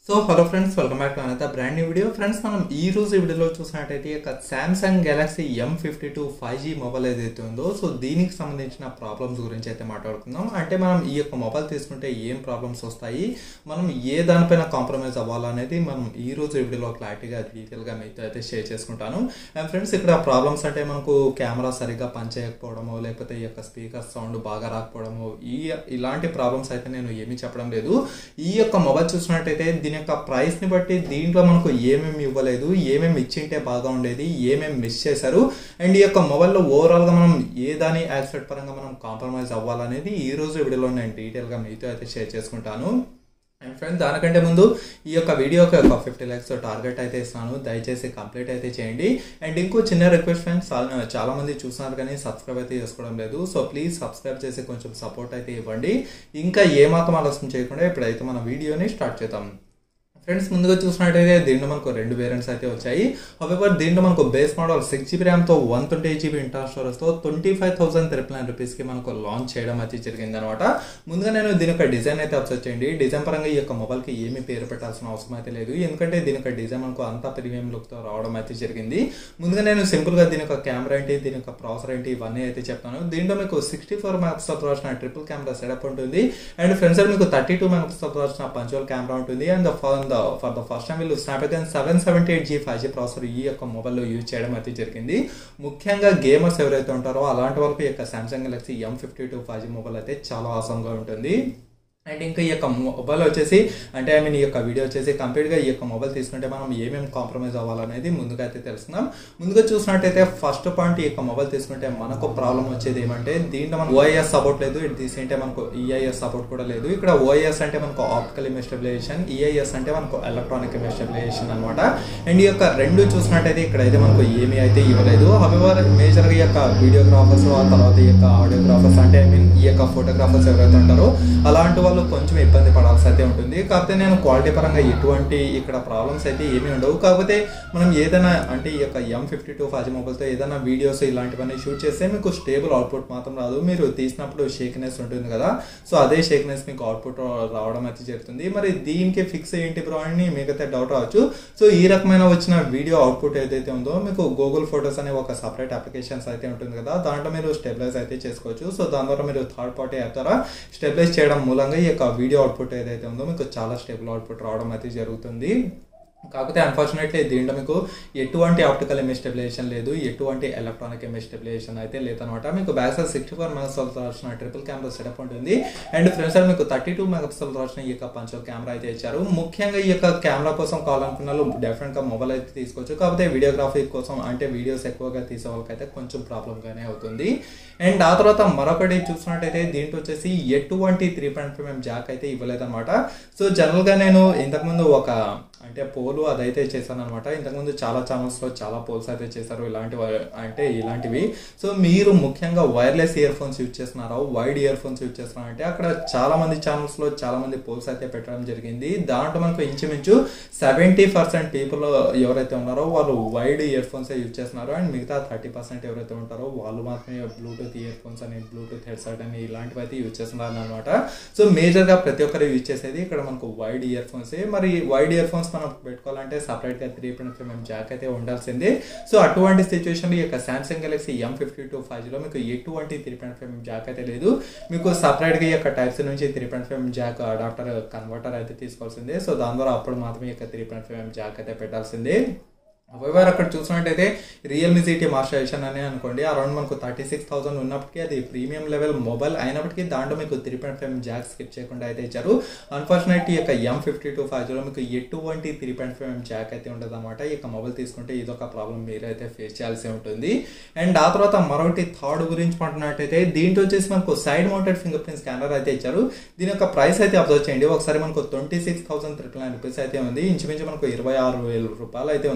so hello friends welcome back to another brand new video friends మనం ఈ రోజు ఈ వీడియోలో చూసినట్టయితే ఈ యొక్క Samsung Galaxy M fifty two five G mobile ఏదైతే ఉందో సో దీనికి సంబంధించిన ప్రాబ్లమ్స్ గురించి అయితే మాట్లాడుకుందాం అంటే మనం ఈ యొక్క మొబైల్ తీసుకుంటే ఏం ప్రాబ్లమ్స్ వస్తాయి మనం ఏ దానిపైన కాంప్రమైజ్ అవ్వాలనేది మనం ఈ రోజు ఈ వీడియోలో క్లారిటీగా డీటెయిల్గా మీతో అయితే షేర్ చేసుకుంటాను అండ్ ఫ్రెండ్స్ ఇక్కడ ప్రాబ్లమ్స్ అంటే మనకు కెమెరా సరిగ్గా పనిచేయకపోవడమో లేకపోతే ఈ యొక్క స్పీకర్ సౌండ్ బాగా రాకపోవడమో ఈ ఇలాంటి ప్రాబ్లమ్స్ అయితే నేను ఏమీ చెప్పడం లేదు ఈ యొక్క మొబైల్ చూసినట్టయితే దీని యొక్క ప్రైస్ని బట్టి దీంట్లో మనకు ఏమేమి ఇవ్వలేదు ఏమేమి ఇచ్చింటే బాగా ఉండేది ఏమేమి మిస్ చేశారు అండ్ ఈ యొక్క మొబైల్లో ఓవరాల్గా మనం ఏ దాని యాక్సెప్ట్ పరంగా మనం కాంప్రమైజ్ అవ్వాలనేది ఈ రోజు వీడియోలో నేను డీటెయిల్గా మీతో అయితే షేర్ చేసుకుంటాను అండ్ ఫ్రెండ్స్ దానికంటే ముందు ఈ యొక్క వీడియోకి ఒక ఫిఫ్టీ ల్యాక్స్ టార్గెట్ అయితే ఇస్తాను దయచేసి కంప్లీట్ అయితే చేయండి అండ్ ఇంకో చిన్న రిక్వెస్ట్ ఫ్రెండ్స్ చాలా చాలా మంది చూస్తున్నారు కానీ సబ్స్క్రైబ్ అయితే చేసుకోవడం లేదు సో ప్లీజ్ సబ్స్క్రైబ్ చేసి కొంచెం సపోర్ట్ అయితే ఇవ్వండి ఇంకా ఏమాత్రం ఆలస్యం చేయకుండా ఇప్పుడైతే మన వీడియోని స్టార్ట్ చేద్దాం ఫ్రెండ్స్ ముందుగా చూసినట్టయితే దీంట్లో మనకు రెండు వేరియంట్స్ అయితే వచ్చాయి హవెవర్ దీంట్లో మనకు బేస్ మోడల్ సిక్స్ జీబీ ర్యామ్తో one twenty eight GB inter స్టోరేజ్తో twenty five thousand triple nine రూపీస్కి మనకు లాంచ్ చేయడం అయితే జరిగింది అనమాట ముందుగా నేను దీని యొక్క డిజైన్ అయితే అబ్జర్వ్ చేయండి డిజైన్ పరంగా ఈ యొక్క మొబైల్కి ఏమీ పేరు పెట్టాల్సిన అవసరం అయితే లేదు ఎందుకంటే దీని యొక్క డిజైన్ మనకు అంతా ప్రీమియం లుక్తో రావడం అయితే జరిగింది ముందుగా నేను సింపుల్గా దీని యొక్క కెమెరా ఏంటి దీని యొక్క ప్రాసెసర్ ఏంటి ఇవన్నీ అయితే చెప్తాను దీంట్లో మీకు సిక్స్టీ ఫోర్ మెగాపిక్సెల్ వచ్చిన ట్రిపుల్ కెమెరా సెటప్ ఉంటుంది అండ్ ఫ్రంట్ సైడ్ మీకు థర్టీ టూ మెగాపిక్సెల్ వచ్చిన పంచువల్ కెమెరా ఉంటుంది and for the for the first time వీళ్ళు Snapdragon seven seventy eight G five G processor ఈ యొక్క మొబైల్లో యూజ్ చేయడం అయితే జరిగింది ముఖ్యంగా గేమర్స్ ఎవరైతే ఉంటారో అలాంటి వాళ్ళకి ఈ యొక్క Samsung Galaxy M fifty two five G mobile అయితే చాలా ఆసంగా ఉంటుంది అండ్ ఇంకా ఈ యొక్క మొబైల్ వచ్చేసి అంటే ఐ మీన్ ఈ యొక్క వీడియో వచ్చేసి కంప్లీట్గా ఈ యొక్క మొబైల్ తీసుకుంటే మనం ఏమేమి కాంప్రమైజ్ అవ్వాలనేది ముందుగా అయితే తెలుసుకుందాం ముందుగా చూసినట్టయితే ఫస్ట్ పాయింట్ ఈ యొక్క మొబైల్ తీసుకుంటే మనకు ప్రాబ్లం వచ్చేది ఏమంటే దీంట్లో మనకు ఓఐఎస్ సపోర్ట్ లేదు ఇటు తీసుకుంటే మనకు ఈఐఎస్ సపోర్ట్ కూడా లేదు ఇక్కడ ఓఐఎస్ అంటే మనకు ఆప్టికల్ ఇమేజ్ స్టెబిలైజేషన్ ఈఐఎస్ అంటే మనకు ఎలక్ట్రానిక్ ఇమేజ్ స్టెబిలైజేషన్ అనమాట అండ్ ఈ యొక్క రెండు చూసినట్టయితే ఇక్కడైతే మనకు ఏమీ అయితే ఇవ్వలేదు హవెవర్ మేజర్గా ఈ యొక్క వీడియోగ్రాఫర్స్ ఆ తర్వాత ఈ యొక్క ఆడియోగ్రాఫర్స్ అంటే ఐ మీన్ ఈ యొక్క ఫోటోగ్రాఫర్స్ ఎవరైతే ఉంటారో అలాంటి వాళ్ళు కొంచెం ఇబ్బంది పడాల్సి అయితే ఉంటుంది కాకపోతే నేను క్వాలిటీ పరంగా ఎటువంటి ఇక్కడ ప్రాబ్లమ్స్ అయితే ఏమీ ఉండవు కాకపోతే మనం ఏదైనా అంటే ఈ యొక్క ఎం ఫిఫ్టీ టూ ఫాజీ మొబైల్తో ఏదైనా వీడియోస్ ఇలాంటివన్నీ షూట్ చేస్తే మీకు స్టేబుల్ అవుట్పుట్ మాత్రం రాదు మీరు తీసినప్పుడు షేక్నెస్ ఉంటుంది కదా సో అదే షేక్నెస్ మీకు అవుట్పుట్ రావడం అయితే జరుగుతుంది మరి దీనికి ఫిక్స్ ఏంటి బ్రో అని మీకైతే డౌట్ రావచ్చు సో ఈ రకమైన వచ్చిన వీడియో అవుట్పుట్ ఏదైతే ఉందో మీకు గూగుల్ ఫొటోస్ అనే ఒక సపరేట్ అప్లికేషన్స్ అయితే ఉంటుంది కదా దాంట్లో మీరు స్టెబిలైజ్ అయితే చేసుకోవచ్చు సో దాని ద్వారా మీరు థర్డ్ పార్టీ యాప్ ద్వారా స్టెబిలైజ్ చేయడం మూలంగా ఈ యొక్క వీడియో అవుట్పుట్ ఏదైతే ఉందో మీకు చాలా స్టేబుల్ అవుట్పుట్ రావడం అయితే జరుగుతుంది కాకపోతే అన్ఫార్చునేట్లీ దీంట్లో మీకు ఎటువంటి ఆప్టికల్ ఇమేజ్ స్టెబిలైజేషన్ లేదు ఎటువంటి ఎలక్ట్రానిక్ ఇమేజ్ స్టెబిలైజేషన్ అయితే లేదనమాట మీకు back side sixty four megapixel వచ్చిన ట్రిపుల్ కెమెరా సెటప్ ఉంటుంది అండ్ ఫ్రంట్ సైడ్ మీకు థర్టీ టూ మెగాపిక్సెల్ వచ్చిన ఈ యొక్క పంచల్ కెమెరా అయితే ఇచ్చారు ముఖ్యంగా ఈ యొక్క కెమెరా కోసం కావాలనుకున్న వాళ్ళు డెఫినెట్గా మొబైల్ అయితే తీసుకోవచ్చు కాకపోతే వీడియోగ్రఫీ కోసం అంటే వీడియోస్ ఎక్కువగా తీసే వాళ్ళకైతే కొంచెం ప్రాబ్లమ్గానే అవుతుంది అండ్ ఆ తర్వాత మరొకటి చూసినట్టయితే దీంట్లో వచ్చేసి ఎటువంటి three point five mm jack అయితే ఇవ్వలేదన్నమాట సో జనరల్గా నేను ఇంతకుముందు ఒక అంటే పోలు అదైతే చేశాను అనమాట ఇంతకుముందు చాలా ఛానల్స్లో చాలా పోల్స్ అయితే చేశారు ఇలాంటి అంటే ఇలాంటివి సో మీరు ముఖ్యంగా వైర్లెస్ ఇయర్ ఫోన్స్ యూజ్ చేస్తున్నారా వైడ్ ఇయర్ ఫోన్స్ యూజ్ చేస్తున్నారా అంటే అక్కడ చాలా మంది ఛానల్స్లో చాలా మంది పోల్స్ అయితే పెట్టడం జరిగింది దాంట్లో మనకు ఇంచుమించు సెవెంటీ పర్సెంట్ పీపుల్ ఎవరైతే ఉన్నారో వాళ్ళు వైడ్ ఇయర్ ఫోన్స్ యూజ్ చేస్తున్నారు అండ్ మిగతా థర్టీ పర్సెంట్ ఎవరైతే ఉంటారో వాళ్ళు మాత్రమే బ్లూటూత్ ఇయర్ ఫోన్స్ అని బ్లూటూత్ హెడ్సెట్ అని ఇలాంటివి అయితే యూజ్ చేస్తున్నారు అనమాట సో మేజర్గా ప్రతి ఒక్కరు యూజ్ చేసేది ఇక్కడ మనకు వైడ్ ఇయర్ ఫోన్స్ మరి వైడ్ ఇయర్ ఫోన్స్ మనం పెట్టుకోవాలంటే సపరేట్గా three point five mm jack అయితే ఉండాల్సిందే సో అటువంటి సిచ్యువేషన్లో ఈ యొక్క Samsung Galaxy M fifty two five జీలో మీకు ఎటువంటి three point five mm jack అయితే లేదు మీకు సపరేట్గా ఈ యొక్క టైప్స్ నుంచి three point five mm jack adapter converter అయితే తీసుకోవాల్సిందే సో దాని ద్వారా అప్పుడు మాత్రమే ఈ యొక్క three point five mm jack అయితే పెట్టాల్సిందే అవైవర్ అక్కడ చూసినట్టయితే రియల్మీ సిటీ మాస్టర్ ఎడిషన్ అని అనుకోండి అరౌండ్ మనకు థర్టీ సిక్స్ థౌసండ్ ఉన్నప్పటికీ అది ప్రీమియం లెవెల్ మొబైల్ అయినప్పటికీ దాంట్లో మీకు three point five jack skip చేయకుండా అయితే ఇచ్చారు అన్ఫార్చునేట్ ఈ యొక్క M fifty two five zero మీకు ఎటువంటి త్రీ పాయింట్ ఫైవ్ జాక్ అయితే ఉండదు అనమాట ఈ యొక్క మొబైల్ తీసుకుంటే ఇదొక ప్రాబ్లం మీరైతే ఫేస్ చేయాల్సి ఉంటుంది అండ్ ఆ తర్వాత మరొకటి థర్డ్ గురించి మాట్లాడినట్టయితే దీంట్లో వచ్చేసి మనకు side mounted finger print scanner అయితే ఇచ్చారు దీని యొక్క ప్రైస్ అయితే అబ్జర్వ్ చేయండి ఒకసారి మనకు twenty six thousand triple nine rupees అయితే ఉంది ఇంచుమించు మనకు ఇరవై ఆరు వేల రూపాయలు అయితే ఉందన్నమాట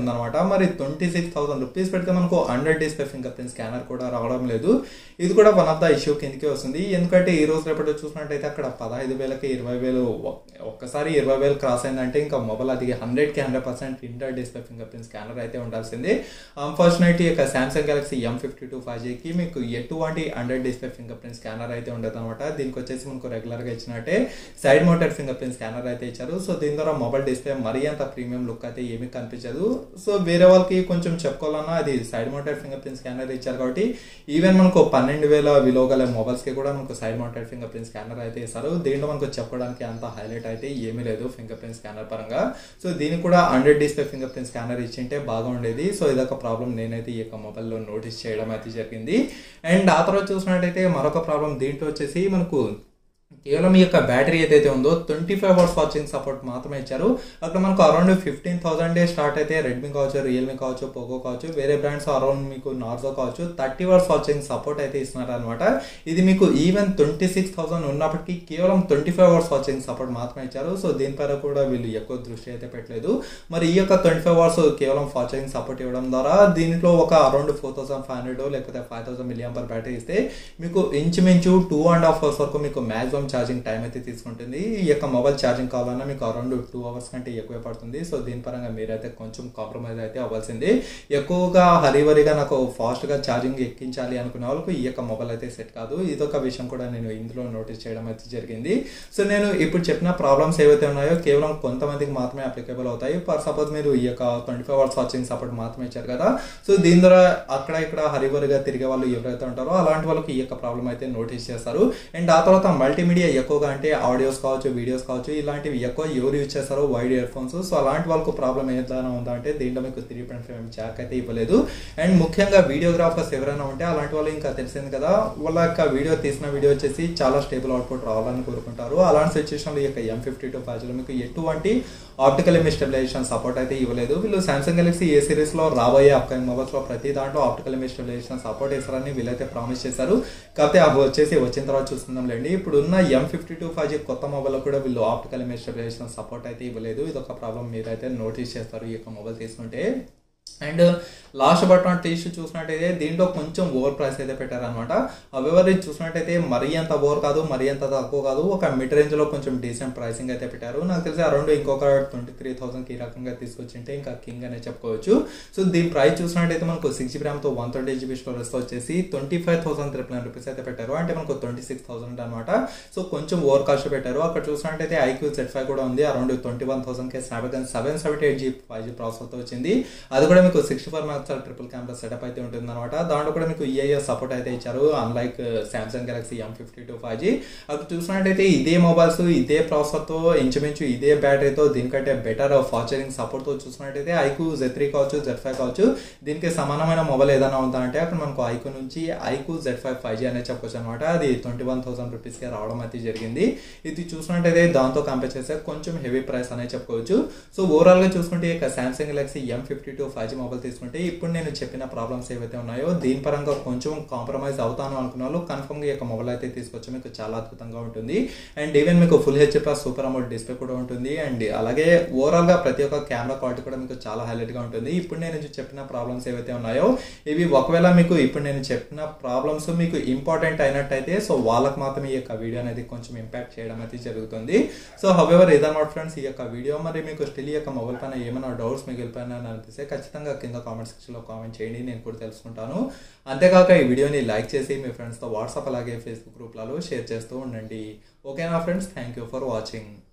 మరి ట్వంటీ సిక్స్ థౌసండ్ రూపీస్ పెడితే మనకు hundred display finger print scanner కూడా రావడం లేదు ఇది కూడా వన్ ఆఫ్ ద ఇష్యూ కిందకి వస్తుంది ఎందుకంటే ఈ రోజు రేపటి చూసినట్టయితే అక్కడ పదహైదు వేలకి ఇరవై వేలు ఒక్కసారి ఇరవై వేలు క్రాస్ అయిందంటే ఇంకా మొబైల్ అది హండ్రెడ్కి hundred percent inter display finger print scanner అయితే ఉండాల్సిందే అన్ఫార్చునేట్ ఇక Samsung Galaxy M fifty two five జీకి మీకు ఎటువంటి hundred display finger print scanner అయితే ఉండదు అనమాట దీనికి వచ్చేసి మనకు రెగ్యులర్గా ఇచ్చినట్టే side mounted finger print scanner అయితే ఇచ్చారు సో దీని ద్వారా మొబైల్ డిస్ప్లే మరీ అంత ప్రీమియం లుక్ అయితే ఏమీ కనిపించదు సో వేరే వాళ్ళకి కొంచెం చెప్పుకోవాలన్నా అది side mounted finger print scanner ఇచ్చారు కాబట్టి ఈవెన్ మనకు పన్నెండు వేల విలువ గల మొబైల్స్కి కూడా మనకు side mounted finger print scanner అయితే ఇస్తారు దీంట్లో మనకు చెప్పడానికి అంత హైలైట్ అయితే ఏమీ లేదు ఫింగర్ ప్రింట్ స్కానర్ పరంగా సో దీనికి కూడా hundred display finger print scanner ఇచ్చింటే బాగా ఉండేది సో ఇదొక ప్రాబ్లం నేనైతే ఈ యొక్క మొబైల్లో నోటీస్ చేయడం అయితే జరిగింది అండ్ ఆ తర్వాత చూసినట్టయితే మరొక ప్రాబ్లం దీంట్లో వచ్చేసి మనకు కేవలం ఈ యొక్క బ్యాటరీ ఏదైతే ఉందో twenty five hours watching support మాత్రమే ఇచ్చారు అక్కడ మనకు around fifteen thousand day start అయితే రెడ్మీ కావచ్చు రియల్మీ కావచ్చు పోకో కావచ్చు వేరే బ్రాండ్స్ అరౌండ్ మీకు నార్జో కావచ్చు థర్టీ అవర్స్ వాచింగ్ సపోర్ట్ అయితే ఇస్తున్నారు అనమాట ఇది మీకు ఈవెన్ ట్వంటీ సిక్స్ థౌసండ్ ఉన్నప్పటికీ కేవలం twenty five hours watching support మాత్రమే ఇచ్చారు సో దీనిపైన కూడా వీళ్ళు ఎక్కువ దృష్టి అయితే పెట్టలేదు మరి ఈ యొక్క ట్వంటీ ఫైవ్ అవర్స్ కేవలం వాచింగ్ సపోర్ట్ ఇవ్వడం ద్వారా దీంట్లో ఒక around four thousand five hundred లేకపోతే five thousand milliamp per battery ఇస్తే మీకు ఇంచుమించు టూ అండ్ హాఫ్ అవర్స్ వరకు మీకు మ్యాక్సిమం ఛార్జింగ్ టైం అయితే తీసుకుంటుంది ఈ యొక్క మొబైల్ ఛార్జింగ్ కావాలన్నా మీకు అరౌండ్ టూ అవర్స్ కంటే ఎక్కువే పడుతుంది సో దీని పరంగా మీరైతే కొంచెం కాంప్రమైజ్ అయితే అవ్వాల్సింది ఎక్కువగా హరివరిగా నాకు ఫాస్ట్గా ఛార్జింగ్ ఎక్కించాలి అనుకునే వాళ్ళకు ఈ యొక్క మొబైల్ అయితే సెట్ కాదు ఇదొక విషయం కూడా నేను ఇందులో నోటీస్ చేయడం అయితే జరిగింది సో నేను ఇప్పుడు చెప్పిన ప్రాబ్లమ్స్ ఏవైతే ఉన్నాయో కేవలం కొంతమందికి మాత్రమే అప్లికేబుల్ అవుతాయి ఫర్ సపోజ్ మీరు ఈ యొక్క twenty five hours watching support మాత్రమే ఇచ్చారు కదా సో దీని ద్వారా అక్కడ ఇక్కడ హరివరిగా తిరిగే వాళ్ళు ఎవరైతే ఉంటారో అలాంటి వాళ్ళకి ఈ యొక్క ప్రాబ్లం అయితే నోటీస్ చేస్తారు అండ్ ఆ తర్వాత మల్టీమీడియా ఎక్కువగా అంటే ఆడియోస్ కావచ్చు వీడియోస్ కావచ్చు ఇలాంటివి ఎక్కువ ఎవరు యూజ్ చేస్తారో వైడ్ ఇయర్ ఫోన్స్ సో అలాంటి వాళ్ళకు ప్రాబ్లం ఏదైనా ఉందా అంటే దీంట్లో మీకు త్రీ పాయింట్ ఫైవ్ జాక్ అయితే ఇవ్వలేదు అండ్ ముఖ్యంగా వీడియోగ్రాఫర్స్ ఎవరైనా ఉంటే అలాంటి వాళ్ళు ఇంకా తెలిసింది కదా వాళ్ళ యొక్క వీడియో తీసిన వీడియో వచ్చేసి చాలా స్టేబుల్ అవుట్పుట్ రావాలని కోరుకుంటారు అలాంటి సిచ్యువేషన్లో ఈ యొక్క ఎం ఫిఫ్టీ టూ ఫైవ్ మీకు ఎటువంటి ఆప్టికల్ ఇమేజ్ స్టెబిలైజేషన్ సపోర్ట్ అయితే ఇవ్వలేదు వీళ్ళు సామ్సంగ్ గెలాక్సీ ఏ సిరీస్ లో రాబోయే అప్కమింగ్ మొబైల్స్ లో ప్రతి దాంట్లో ఆప్టికల్ ఇమేజ్ స్టెబిలైజేషన్ సపోర్ట్ ఇస్తారని వీళ్ళైతే ప్రామిస్ చేశారు కాకపోతే అవి వచ్చేసి వచ్చిన తర్వాత చూసుకుందాం లేండి ఇప్పుడు ఉన్న M fifty two five G కొత్త మొబైల్ కూడా వీళ్ళు ఆప్టికల్ ఇమేజ్ స్టెబిలైజేషన్ సపోర్ట్ అయితే ఇవ్వలేదు ఇది ఒక ప్రాబ్లం మీరైతే నోటీస్ చేస్తారు ఈ యొక్క మొబైల్ తీసుకుంటే and last but not least చూసినట్టయితే దీంట్లో కొంచెం ఓవర్ ప్రైస్ అయితే పెట్టారనమాట అవేవర్ చూసినట్టయితే మరీ అంత ఓవర్ కాదు మరీ అంత తక్కువ కాదు ఒక మిడ్ రేంజ్ లో కొంచెం డీసెంట్ ప్రైసింగ్ అయితే పెట్టారు నాకు తెలిసి అరౌండ్ ఇంకొక ట్వంటీ త్రీ థౌసండ్ ఈ రకంగా తీసుకొచ్చింటే ఇంకా కింగ్ అనే చెప్పుకోవచ్చు సో దీని ప్రైస్ చూసినట్టయితే మనకు సిక్స్ జీబీ ర్యామ్తో వన్ ట్వంటీ జీబీ స్టోరేజ్ వచ్చేసి twenty five thousand triple nine rupees అయితే పెట్టారు అంటే మనకు ట్వంటీ సిక్స్ థౌసండ్ అనమాట సో కొంచెం ఓవర్ కాస్ట్ పెట్టారు అక్కడ చూసినట్టయితే ఐక్యూ జెడ్ ఫైవ్ కూడా ఉంది అరౌండ్ ట్వంటీ వన్ థౌసండ్ కే Snapdragon seven seventy eight G five G ప్రాసెసర్తో వచ్చింది అది కూడా మీకు sixty four megapixel triple camera setup అయితే ఉంటుంది అనమాట దాంట్లో కూడా మీకు ఈఐఎస్ సపోర్ట్ అయితే ఇచ్చారు unlike Samsung Galaxy M fifty two five G అక్కడ చూసినట్టయితే ఇదే మొబైల్స్ ఇదే ప్రాసెసర్తో ఇంచుమించు ఇదే బ్యాటరీతో దీనికంటే బెటర్ ఫార్చరింగ్ సపోర్ట్తో చూసినట్టయితే ఐకు జెడ్ త్రీ కావచ్చు జెడ్ ఫైవ్ కావచ్చు దీనికి సమానమైన మొబైల్ ఏదైనా ఉందా అంటే అక్కడ మనకు ఐకు నుంచి iQOO Z five five G అనేది చెప్పొచ్చు అనమాట అది ట్వంటీ వన్ థౌసండ్ రూపీస్కి రావడం అయితే జరిగింది ఇది చూసినట్టయితే దాంతో కంపేర్ చేస్తే కొంచెం హెవీ ప్రైస్ అనేది చెప్పుకోవచ్చు సో ఓవరాల్గా చూసుకుంటే ఇక Samsung Galaxy M fifty two five G mobile తీసుకుంటే ఇప్పుడు నేను చెప్పిన ప్రాబ్లమ్స్ ఏవైతే ఉన్నాయో దీని పరంగా కొంచెం కాంప్రమైజ్ అవుతాను అనుకున్న వాళ్ళు కన్ఫర్మ్గా ఈ యొక్క మొబైల్ అయితే తీసుకొచ్చి మీకు చాలా అద్భుతంగా ఉంటుంది అండ్ ఈవెన్ మీకు full H plus super AMOLED display కూడా ఉంటుంది అండ్ అలాగే ఓవరాల్గా ప్రతి ఒక్క కెమెరా క్వాలిటీ కూడా మీకు చాలా హైలైట్గా ఉంటుంది ఇప్పుడు నేను చెప్పిన ప్రాబ్లమ్స్ ఏవైతే ఉన్నాయో ఇవి ఒకవేళ మీకు ఇప్పుడు నేను చెప్పిన ప్రాబ్లమ్స్ మీకు ఇంపార్టెంట్ అయినట్టయితే సో వాళ్ళకి మాత్రమే ఈ యొక్క వీడియో అనేది కొంచెం ఇంపాక్ట్ చేయడం అయితే జరుగుతుంది సో హవెవర్ ఇదన్నమాట ఫ్రెండ్స్ ఈ యొక్క వీడియో మరి మీకు స్టిల్ ఈ యొక్క మొబైల్ పైన ఏమైనా డౌట్స్ మిగిలిపోయినా అనిపిస్తే ఖచ్చితంగా కింద కామెంట్ సెక్షన్లో కామెంట్ చేయండి నేను కూడా తెలుసుకుంటాను అంతేకాక ఈ వీడియోని లైక్ చేసి మీ ఫ్రెండ్స్తో వాట్సాప్ అలాగే ఫేస్బుక్ గ్రూప్లలో షేర్ చేస్తూ ఉండండి ఓకేనా friends thank you for watching